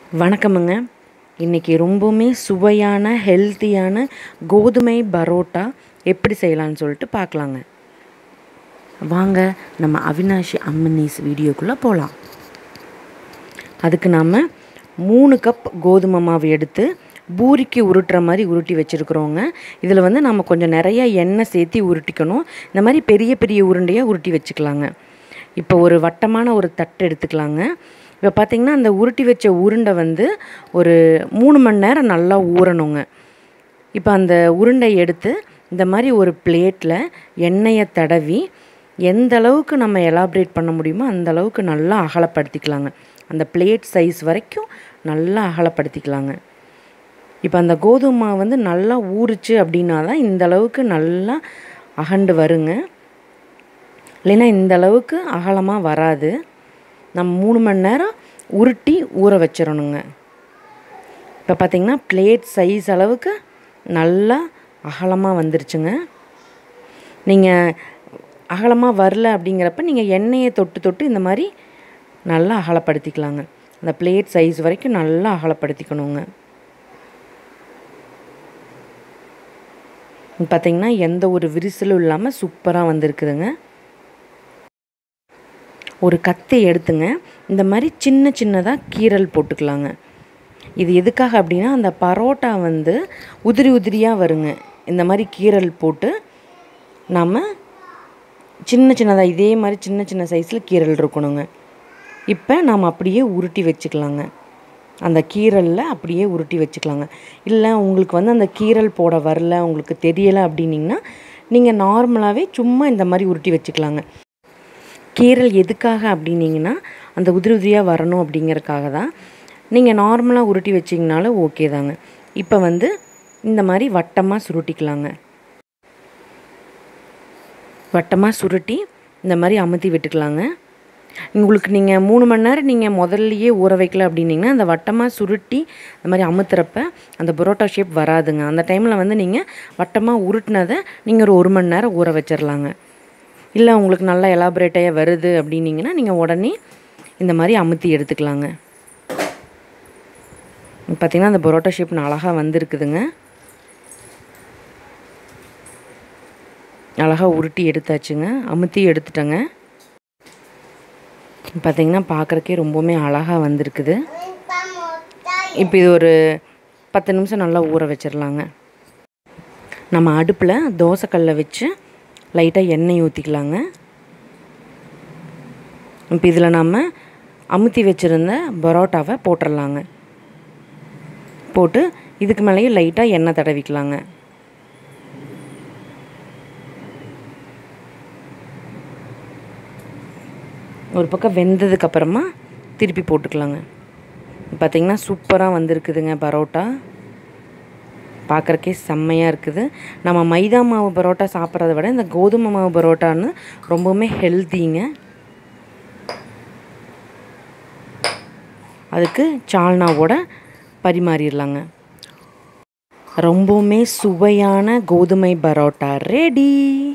வணக்கமுங்க இன்றைக்கி ரொம்பவுமே சுவையான ஹெல்த்தியான கோதுமை பரோட்டா எப்படி செய்யலாம்னு சொல்லிட்டு பார்க்கலாங்க வாங்க நம்ம அவினாஷி அம்மனீஸ் வீடியோக்குள்ளே போகலாம் அதுக்கு நாம் மூணு கப் கோதுமை மாவு எடுத்து பூரிக்கு உருட்டுற மாதிரி உருட்டி வச்சுருக்குறோங்க இதில் வந்து நம்ம கொஞ்சம் நிறைய எண்ணெய் சேர்த்தி உருட்டிக்கணும் இந்த மாதிரி பெரிய பெரிய உருண்டையாக உருட்டி வச்சுக்கலாங்க இப்போ ஒரு வட்டமான ஒரு தட்டு எடுத்துக்கலாங்க இப்போ பார்த்திங்கன்னா அந்த உருட்டி வச்ச உருண்டை வந்து ஒரு மூணு மணி நேரம் நல்லா ஊறணுங்க இப்போ அந்த உருண்டை எடுத்து இந்த மாதிரி ஒரு பிளேட்டில் எண்ணெயை தடவி எந்த அளவுக்கு நம்ம எலாப்ரேட் பண்ண முடியுமோ அந்த அளவுக்கு நல்லா அகலப்படுத்திக்கலாங்க அந்த பிளேட் சைஸ் வரைக்கும் நல்லா அகலப்படுத்திக்கலாங்க இப்போ அந்த கோதுமை மாவு வந்து நல்லா ஊறுச்சு அப்படின்னா தான் இந்த அளவுக்கு நல்லா அகண்டு வருங்க இல்லைன்னா இந்த அளவுக்கு அகலமாக வராது நம்ம மூணு மணி நேரம் உருட்டி ஊற வச்சிடணுங்க இப்போ பார்த்திங்கன்னா பிளேட் சைஸ் அளவுக்கு நல்லா அகலமாக வந்துருச்சுங்க நீங்கள் அகலமாக வரல அப்படிங்கிறப்ப நீங்கள் எண்ணெயை தொட்டு தொட்டு இந்த மாதிரி நல்லா அகலப்படுத்திக்கலாங்க அந்த பிளேட் சைஸ் வரைக்கும் நல்லா அகலப்படுத்திக்கணுங்க பார்த்திங்கன்னா எந்த ஒரு விரிசலும் இல்லாமல் சூப்பராக வந்திருக்குதுங்க ஒரு கத்தை எடுத்துங்க இந்த மாதிரி சின்ன சின்னதாக கீரல் போட்டுக்கலாங்க இது எதுக்காக அப்படின்னா அந்த பரோட்டா வந்து உதிரி உதிரியாக வருங்க இந்த மாதிரி கீரல் போட்டு நாம் சின்ன சின்னதாக இதே மாதிரி சின்ன சின்ன சைஸில் கீரல் இருக்கணுங்க இப்போ நாம் அப்படியே உருட்டி வச்சுக்கலாங்க அந்த கீரலில் அப்படியே உருட்டி வச்சுக்கலாங்க இல்லை உங்களுக்கு வந்து அந்த கீரல் போட வரல உங்களுக்கு தெரியலை அப்படின்னிங்கன்னா நீங்கள் நார்மலாகவே சும்மா இந்த மாதிரி உருட்டி வச்சுக்கலாங்க கீரல் எதுக்காக அப்படின்னீங்கன்னா அந்த உதிரி உதிரியாக வரணும் அப்படிங்கிறதுக்காக தான் நீங்கள் நார்மலாக உருட்டி வச்சிங்கனாலும் ஓகே தாங்க இப்போ வந்து இந்த மாதிரி வட்டமாக சுருட்டிக்கலாங்க வட்டமாக சுருட்டி இந்த மாதிரி அமுத்தி விட்டுக்கலாங்க உங்களுக்கு நீங்கள் மூணு மணி நேரம் நீங்கள் முதல்லையே ஊற வைக்கல அப்படின்னிங்கன்னா அந்த வட்டமாக சுருட்டி இந்த மாதிரி அமுத்துறப்ப அந்த பரோட்டா ஷேப் வராதுங்க அந்த டைமில் வந்து நீங்கள் வட்டமாக உருட்டினதை நீங்கள் ஒரு ஒரு மணி நேரம் ஊற வச்சிடலாங்க இல்லை உங்களுக்கு நல்லா எலாபரேட்டாக வருது அப்படின்னிங்கன்னா நீங்கள் உடனே இந்த மாதிரி அமுத்தி எடுத்துக்கலாங்க பார்த்திங்கன்னா அந்த பரோட்டா ஷேப் அழகாக வந்திருக்குதுங்க அழகாக உருட்டி எடுத்தாச்சுங்க அமுத்தி எடுத்துட்டேங்க பார்த்திங்கன்னா பார்க்குறக்கே ரொம்பவுமே அழகாக வந்திருக்குது இப்போ இது ஒரு பத்து நிமிஷம் நல்லா ஊற வச்சிடலாங்க நம்ம அடுப்பில் தோசைக்கல்லை வச்சு லைட்டாக எண்ணெய் ஊற்றிக்கலாங்க இப்போ இதில் நம்ம அமுத்தி வச்சுருந்த பரோட்டாவை போட்டுடலாங்க போட்டு இதுக்கு மேலேயே லைட்டாக எண்ணெய் தடவிக்கலாங்க ஒரு பக்கம் வெந்ததுக்கப்புறமா திருப்பி போட்டுக்கலாங்க பார்த்திங்கன்னா சூப்பராக வந்திருக்குதுங்க பரோட்டா பார்க்குறக்கே செம்மையாக இருக்குது நம்ம மைதா மாவு பரோட்டா சாப்பிட்றத விட இந்த கோதுமை மாவு பரோட்டான்னு ரொம்பவுமே ஹெல்த்திங்க அதுக்கு சால்னாவோட பரிமாறிடலாங்க ரொம்பவுமே சுவையான கோதுமை பரோட்டா ரெடி